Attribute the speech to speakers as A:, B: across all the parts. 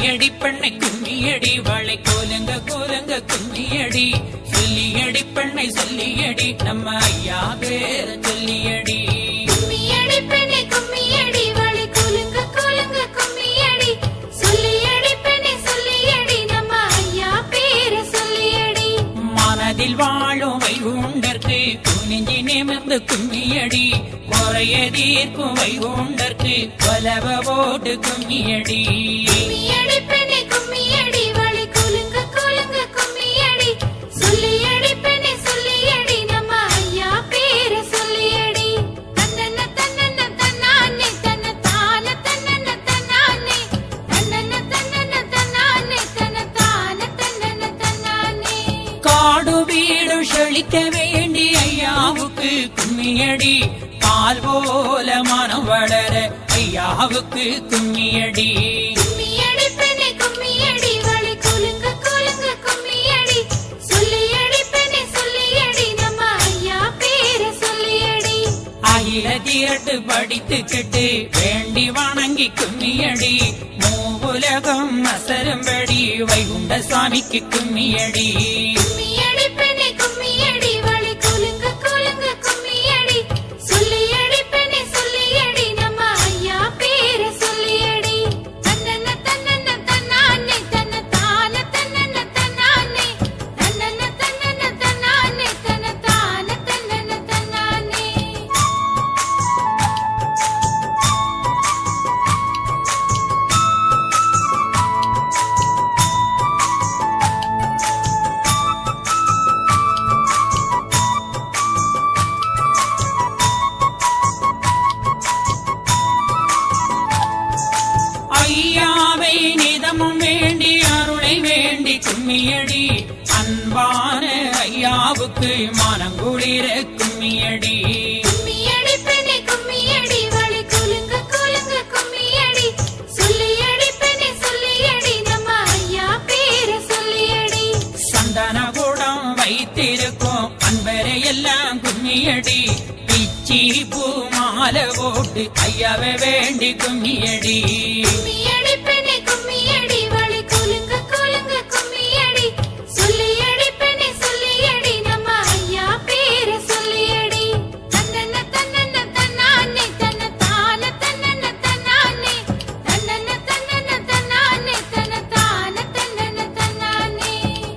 A: சொல்லியடி பெண்ணை கும்மியடி வாழை கோலங்க கோலங்க கும்மியடி சொல்லியடி பெண்ணை சொல்லியடி நம்ம ஐயா பேர சொல்லியடி
B: கும்மியடி பெண்ணே கும்மியடி வாழை குலுங்க குலுங்க கும்மியடி சொல்லியடி பெண்ணே சொல்லியடி நம்ம ஐயா பேரை சொல்லியடி
A: மனதில் வாழும் வைகுண்டற்கு குனிஞ்சி நிமிர்ந்து கும்மியடி குறைய தீர்க்கும் வைகுண்டற்கு கொலவ போட்டு கும்மியடி
B: கும்மியடி பெண்ணே கும்மியடி வாழை குலுங்க குலுங்க கும்மியடி சொல்லியடி பெண்ணே சொல்லியடி நம்ம ஐயா பேரை சொல்லியடி தன்னன்ன தன்னன்ன தன்னானே தன்ன தான தன்னன்ன தன்னானே தன்னன்ன தன்னன்ன தன்னானே தன்ன தான தன்னன்ன தன்னானே
A: காடு வீடு செழிக்க வேண்டி ஐயாவுக்கு கும்மியடி பால் போல மனம் வளர ஐயாவுக்கு கும்மியடி
B: கும்மியடி பெண்ணே கும்மியடி வாழை குலுங்க குலுங்க கும்மியடி சொல்லியடி பெண்ணே சொல்லியடி நம்ம ஐயா பேரை சொல்லியடி
A: அகில திரட்டு படித்து கெட்டு வேண்டி வணங்கி கும்மியடி மூவுலகம் அசரும்படி வைகுண்ட சாமிக்கு கும்மியடி
B: கும்மியடி பெண்ணே கும்மியடி வாழை குலுங்க குலுங்க கும்மியடி சொல்லியடி பெண்ணே சொல்லியடி நம்ம ஐயா பேரை சொல்லியடி தன்னன்ன தன்னன்ன தன்னானே தன்ன தான தன்னன்ன தன்னானே தன்னன்ன தன்னன்ன தன்னானே தன்ன தான தன்னன்ன தன்னானே
A: ஐயாவை நிதமும் வேண்டி அருளை வேண்டி கும்மியடி அன்பான ஐயாவுக்கு மனங்குளிர கும்மியடி
B: கும்மியடி பெண்ணே கும்மியடி வாழை குலுங்க குலுங்க கும்மியடி சொல்லியடி பெண்ணே சொல்லியடி நம்ம ஐயா பேரை சொல்லியடி
A: சந்தன கூடம் வைத்திருக்கும் அன்பரை எல்லாம் கும்மியடி பிச்சி பூ மாலை போட்டு ஐயாவை வேண்டி கும்மியடி
B: கும்மியடி பெண்ணே கும்மியடி வாழை குலுங்க குலுங்க கும்மியடி சொல்லியடி பெண்ணே சொல்லியடி நம்ம ஐயா பேரை சொல்லியடி தன்னன்ன தன்னன்ன தன்னானே தன்ன தான தன்னன்ன தன்னானே தன்னன்ன தன்னன்ன தன்னானே தன்ன தான தன்னன்ன தன்னானே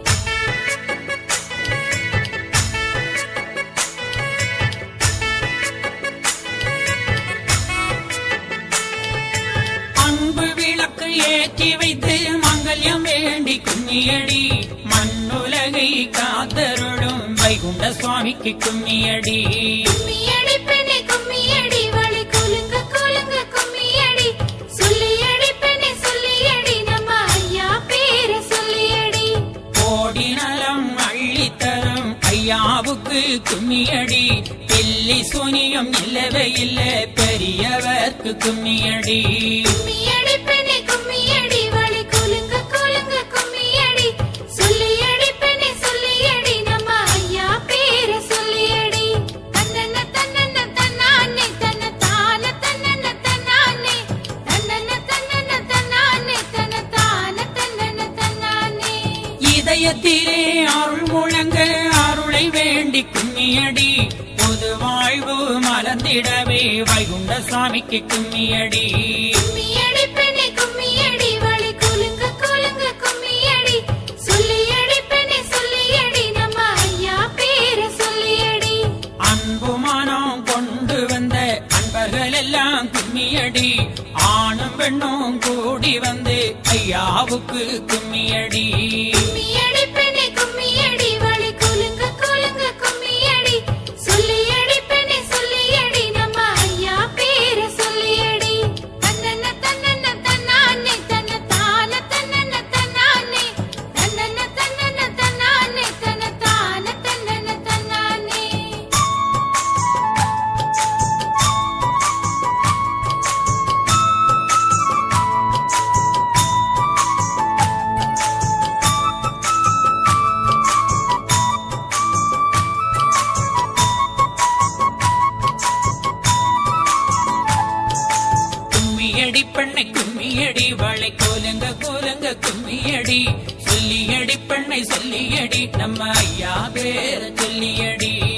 A: அன்பு விளக்கு ஏற்றி வைத்து மங்கல்யம் வேண்டி கும்மியடி மண்ணுலகை காத்தருளும் வைகுண்ட சுவாமிக்கு கும்மியடி
B: கும்மியடி பெண்ணே கும்மியடி வாழை குலுங்க குலுங்க கும்மியடி சொல்லியடி பெண்ணே சொல்லியடி நம்ம ஐயா பேரை சொல்லியடி
A: கோடி நலம் அள்ளித்தரும் ஐயாவுக்கு கும்மியடி பில்லி சுனியும் இல்லவே இல்ல பெரியவர்க்கு கும்மியடி
B: கும்மியடி பெண்ணே கும்மியடி வாழை குலுங்க குலுங்க கும்மியடி சொல்லியடி பெண்ணே சொல்லியடி நம்ம ஐயா பேரை சொல்லியடி தன்னன்ன தன்னன்ன தன்னானே தன்ன தான தன்னன்ன தன்னானே தன்னன்ன தன்னன்ன தன்னானே தன்ன தான தன்னன்ன தன்னானே
A: இதயத்திலே அருள் முழங்க அருளை வேண்டி கும்மியடி பொது வாழ்வு மலர்ந்திடவே வைகுண்ட சாமிக்கு கும்மியடி
B: கும்மியடி பெண்ணே கும்மியடி வாழை குலுங்க குலுங்க கும்மியடி சொல்லியடி பெண்ணே சொல்லியடி நம்ம ஐயா பேரை சொல்லியடி
A: அன்பு மனம் கொண்டு வந்த அன்பர்கள் எல்லாம் கும்மியடி ஆணும் பெண்ணும் கூடி வந்து ஐயாவுக்கு கும்மியடி
B: கும்மியடி பெண்ணே கும்மியடி வாழை குலுங்க குலுங்க கும்மியடி சொல்லியடி பெண்ணே சொல்லியடி நம்ம ஐயா பேரை சொல்லியடி தன்னன்ன தன்னன்ன தன்னானே தன்ன தான தன்னன்ன தன்னானே தன்னன்ன தன்னன்ன தன்னானே தன்ன தான தன்னன்ன தன்னானே
A: கும்மியடி பெண்ணை கும்மியடி வாழை கோலங்க கோலங்க கோலங்க கும்மியடி சொல்லியடி பெண்ணை சொல்லியடி நம்ம ஐயா பேர சொல்லியடி